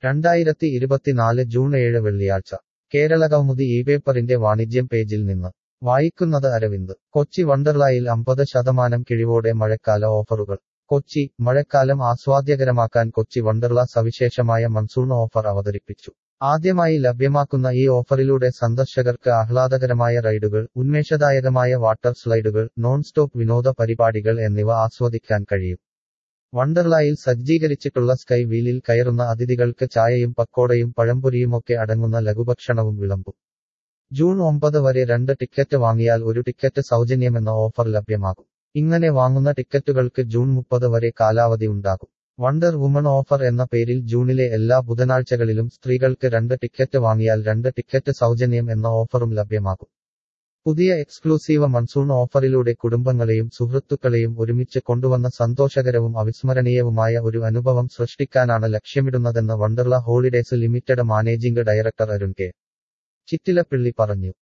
രണ്ടായിരത്തി ഇരുപത്തിനാല് ജൂൺ ഏഴ് വെള്ളിയാഴ്ച കേരളകൗമുദി ഈ പേപ്പറിന്റെ വാണിജ്യം പേജിൽ നിന്ന് വായിക്കുന്നത് അരവിന്ദ് കൊച്ചി വണ്ടർലായിൽ അമ്പത് ശതമാനം കിഴിവോടെ മഴക്കാല ഓഫറുകൾ കൊച്ചി മഴക്കാലം ആസ്വാദ്യകരമാക്കാൻ കൊച്ചി വണ്ടർല സവിശേഷമായ മൺസൂൺ ഓഫർ അവതരിപ്പിച്ചു ആദ്യമായി ലഭ്യമാക്കുന്ന ഈ ഓഫറിലൂടെ സന്ദർശകർക്ക് ആഹ്ലാദകരമായ റൈഡുകൾ ഉന്മേഷദായകമായ വാട്ടർ സ്ലൈഡുകൾ നോൺ സ്റ്റോപ്പ് വിനോദ പരിപാടികൾ എന്നിവ ആസ്വദിക്കാൻ കഴിയും വണ്ടർലായിൽ സജ്ജീകരിച്ചിട്ടുള്ള സ്കൈ വീലിൽ കയറുന്ന അതിഥികൾക്ക് ചായയും പക്കോടയും പഴംപൊരിയുമൊക്കെ അടങ്ങുന്ന ലഘുഭക്ഷണവും വിളമ്പും ജൂൺ ഒമ്പത് വരെ രണ്ട് ടിക്കറ്റ് വാങ്ങിയാൽ ഒരു ടിക്കറ്റ് സൗജന്യമെന്ന ഓഫർ ലഭ്യമാകും ഇങ്ങനെ വാങ്ങുന്ന ടിക്കറ്റുകൾക്ക് ജൂൺ മുപ്പത് വരെ കാലാവധി ഉണ്ടാകും വണ്ടർ വുമൺ ഓഫർ എന്ന പേരിൽ ജൂണിലെ എല്ലാ ബുധനാഴ്ചകളിലും സ്ത്രീകൾക്ക് രണ്ട് ടിക്കറ്റ് വാങ്ങിയാൽ രണ്ട് ടിക്കറ്റ് സൗജന്യം എന്ന ഓഫറും ലഭ്യമാകും പുതിയ എക്സ്ക്ലൂസീവ് മൺസൂൺ ഓഫറിലൂടെ കുടുംബങ്ങളെയും സുഹൃത്തുക്കളെയും ഒരുമിച്ച് കൊണ്ടുവന്ന സന്തോഷകരവും അവിസ്മരണീയവുമായ ഒരു അനുഭവം സൃഷ്ടിക്കാനാണ് ലക്ഷ്യമിടുന്നതെന്ന് Wonderla holidays limited managing director Arun K Chittilappilly പറഞ്ഞു